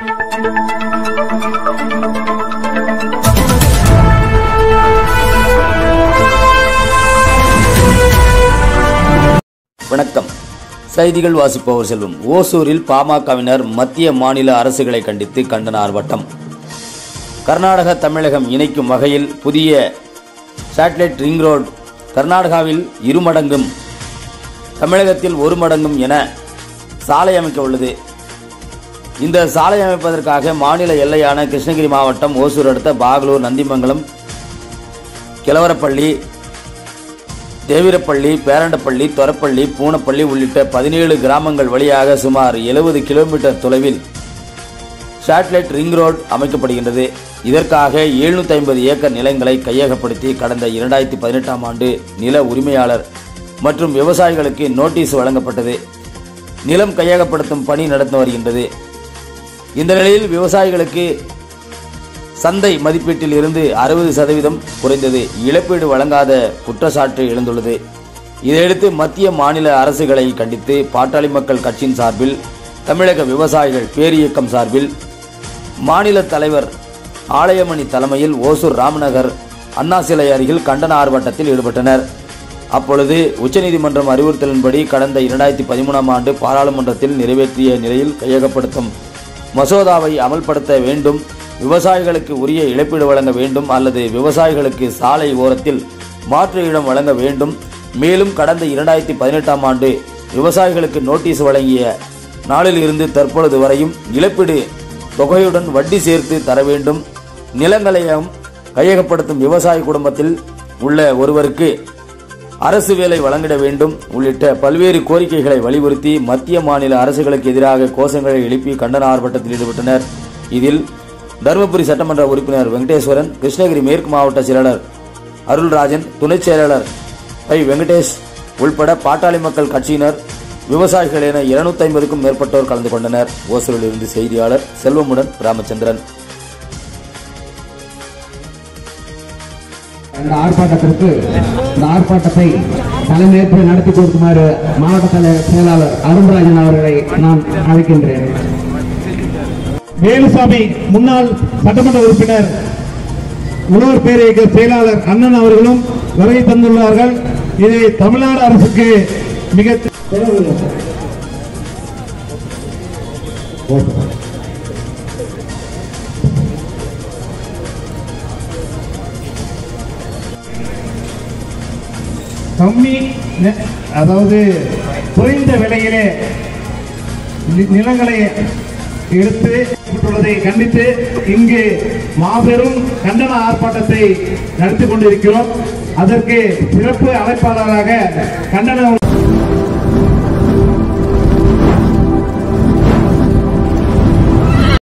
வணக்கம் செய்திகள் வாசிப்பவர் செல்வம் ஓசூரில் பாமகவினர் மத்திய மாநில அரசுகளை கண்டித்து கண்டன ஆர்ப்பாட்டம் கர்நாடக தமிழகம் இணைக்கும் வகையில் புதிய சேட்டலைட் ரிங் ரோடு கர்நாடகாவில் இரு மடங்கும் தமிழகத்தில் ஒரு மடங்கும் என சாலை அமைக்க உள்ளது இந்த சாலை அமைப்பதற்காக மாநில எல்லையான கிருஷ்ணகிரி மாவட்டம் ஓசூர் அடுத்த பாகலூர் நந்திமங்கலம் கிழவரப்பள்ளி தேவிரப்பள்ளி பேரண்டப்பள்ளி தொரப்பள்ளி பூனப்பள்ளி உள்ளிட்ட பதினேழு கிராமங்கள் வழியாக சுமார் எழுபது கிலோமீட்டர் தொலைவில் சேட்டலைட் ரிங் ரோடு அமைக்கப்படுகின்றது இதற்காக 750 ஐம்பது ஏக்கர் நிலங்களை கையகப்படுத்தி கடந்த இரண்டாயிரத்தி பதினெட்டாம் ஆண்டு நில உரிமையாளர் மற்றும் விவசாயிகளுக்கு நோட்டீஸ் வழங்கப்பட்டது நிலம் கையகப்படுத்தும் பணி நடந்து வருகின்றது இந்த நிலையில் விவசாயிகளுக்கு சந்தை மதிப்பீட்டில் இருந்து அறுபது சதவீதம் குறைந்தது இழப்பீடு வழங்காத குற்றச்சாட்டு எழுந்துள்ளது இதையடுத்து மத்திய மாநில அரசுகளை கண்டித்து பாட்டாளி மக்கள் கட்சியின் சார்பில் தமிழக விவசாயிகள் பேரியக்கம் சார்பில் மாநில தலைவர் ஆலயமணி தலைமையில் ஓசூர் ராமநகர் அண்ணா சிலை அருகில் கண்டன ஆர்ப்பாட்டத்தில் ஈடுபட்டனர் அப்பொழுது உச்சநீதிமன்றம் அறிவுறுத்தலின்படி கடந்த இரண்டாயிரத்தி பதிமூணாம் ஆண்டு பாராளுமன்றத்தில் நிறைவேற்றிய நிலையில் கையகப்படுத்தும் மசோதாவை அமல்படுத்த வேண்டும் விவசாயிகளுக்கு உரிய இழப்பீடு வழங்க வேண்டும் அல்லது விவசாயிகளுக்கு சாலை ஓரத்தில் மாற்று இடம் வழங்க வேண்டும் மேலும் கடந்த இரண்டாயிரத்தி பதினெட்டாம் ஆண்டு விவசாயிகளுக்கு நோட்டீஸ் வழங்கிய நாளில் இருந்து தற்பொழுது வரையும் இழப்பீடு தொகையுடன் வட்டி சேர்த்து தர வேண்டும் நிலங்களையும் கையகப்படுத்தும் விவசாய குடும்பத்தில் உள்ள ஒருவருக்கு அரசு வேலை வழங்கிட வேண்டும் உள்ளிட்ட பல்வேறு கோரிக்கைகளை வலியுறுத்தி மத்திய மாநில அரசுகளுக்கு எதிராக கோஷங்களை எழுப்பி கண்டன ஆர்ப்பாட்டத்தில் ஈடுபட்டனர் இதில் தருமபுரி சட்டமன்ற உறுப்பினர் வெங்கடேஸ்வரன் கிருஷ்ணகிரி மேற்கு மாவட்ட செயலாளர் அருள்ராஜன் துணைச் செயலாளர் ஐ வெங்கடேஷ் உள்பட பாட்டாளி மக்கள் கட்சியினர் விவசாயிகள் என இருநூத்தி ஐம்பதுக்கும் மேற்பட்டோர் கலந்து கொண்டனர் ஓசூரில் இருந்து செய்தியாளர் செல்வமுடன் ராமச்சந்திரன் இந்த ஆர்ப்பாட்டத்திற்கு இந்த ஆர்ப்பாட்டத்தை தலைமையேற்று நடத்தி கொடுக்குமாறு மாவட்ட தலைவர் செயலாளர் அருண்ராஜன் அவர்களை நான் அழைக்கின்றேன் வேலுசாமி முன்னாள் சட்டமன்ற உறுப்பினர் உழவர் பேரியக்க செயலாளர் அண்ணன் அவர்களும் வருகை தந்துள்ளார்கள் இது தமிழ்நாடு அரசுக்கு மிக கம்மி நெ- அதாவது குறைந்த விலையிலே நி- நிலங்களை எடுத்து விட்டுள்ளதை கண்டித்து இங்கு மாபெரும் கண்டன ஆர்ப்பாட்டத்தை நடத்தி கொண்டிருக்கிறோம் அதற்கு சிறப்பு அழைப்பாளராக கண்டன